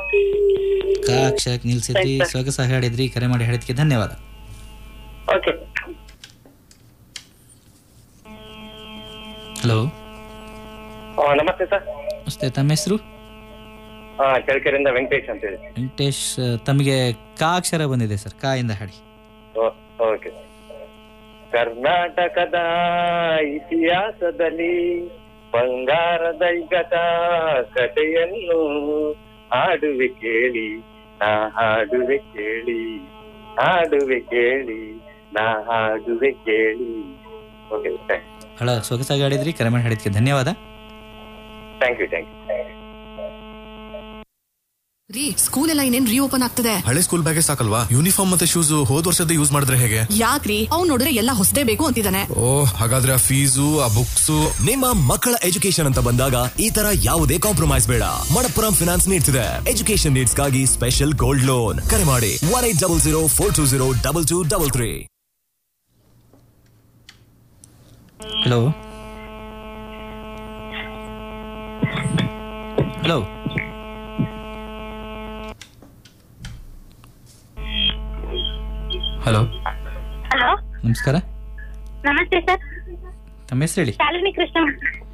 ಕ ಅಕ್ಷರಕ್ಕೆ ನಿಲ್ಸಿದ್ರಿ Thanks, sir. ಸೊಗಸ ಹಾಡಿದ್ರಿ ಕರೆ ಮಾಡಿ ಹೇಳಿದ್ಕೆ ಧನ್ಯವಾದ ಓಕೆ ಹಲೋ ನಮಸ್ತೆ ಸರ್ ನಮಸ್ತೆ ತಮ್ಮ ಹೆಸರು ಹಾ ಚಳ್ಳಕೆರೆಯಿಂದ ವೆಂಕಟೇಶ್ ಅಂತ ಹೇಳಿ ವೆಂಕಟೇಶ್ ತಮಗೆ ಕ ಅಕ್ಷರ ಬಂದಿದೆ ಸರ್ ಕ ಇಂದ ಹಾಡಿ ಓಕೆ ಕರ್ನಾಟಕದ ಇತಿಹಾಸದಲ್ಲಿ ಬಂಗಾರದ ಯುಗದ ಕಥೆಯನ್ನು ಹಾಡುವೆ ಕೇಳಿ ನಾ ಹಾಡುವೆ ಕೇಳಿ ಹಾಡುವೆ ಕೇಳಿ ನಾ ಹಾಡುವೆ ಕೇಳಿ ಓಕೆ ಹಳ ಸೊಗಸಾಗಿ ಹಾಡಿದ್ರಿ ಕರೆ ಮಾಡಿ ಹೇಳಿದ್ಕೆ ಧನ್ಯವಾದ ಥ್ಯಾಂಕ್ ಯು ಥ್ಯಾಂಕ್ ಯು ರೀ ಸ್ಕೂಲ್ ಎಲ್ಲ ಇನ್ನೇನ್ ರೀಓಪನ್ ಆಗ್ತದೆ ಹಳೆ ಸ್ಕೂಲ್ ಬ್ಯಾಗೇ ಸಾಕಲ್ವಾ ಯೂನಿಫಾರ್ಮ್ ಮತ್ತೆ ಶೂಸ್ ಹೋದ್ ವರ್ಷದ ಯೂಸ್ ಮಾಡಿದ್ರೆ ಹೇಗೆ ಯಾಕ್ರಿ ಅವ್ನ್ ನೋಡಿದ್ರೆ ಎಲ್ಲ ಹೊಸದೇ ಬೇಕು ಅಂತಿದ್ದಾನೆ ಓ ಹಾಗಾದ್ರೆ ಆ ಫೀಸು ಆ ಬುಕ್ಸ್ ನಿಮ್ಮ ಮಕ್ಕಳ ಎಜುಕೇಶನ್ ಅಂತ ಬಂದಾಗ ಈ ತರ ಯಾವುದೇ ಕಾಂಪ್ರಮೈಸ್ ಬೇಡ ಮಣಪ್ಪುರಂ ಫಿನಾನ್ಸ್ ನೀಡ್ಸ್ ಇದೆ ಎಜುಕೇಶನ್ ನೀಡ್ಸ್ ಗಾಗಿ ಸ್ಪೆಷಲ್ ಗೋಲ್ಡ್ ಲೋನ್ ಕರೆ ಮಾಡಿ one eight double zero four two zero double two double three hello hello hello hello ನಮಸ್ಕಾರ ನಮಸ್ತೆ ಸರ್ ತಮ್ಮ ಹೆಸರು ಹೇಳಿ ಶಾಲಿನಿ ಕೃಷ್ಣ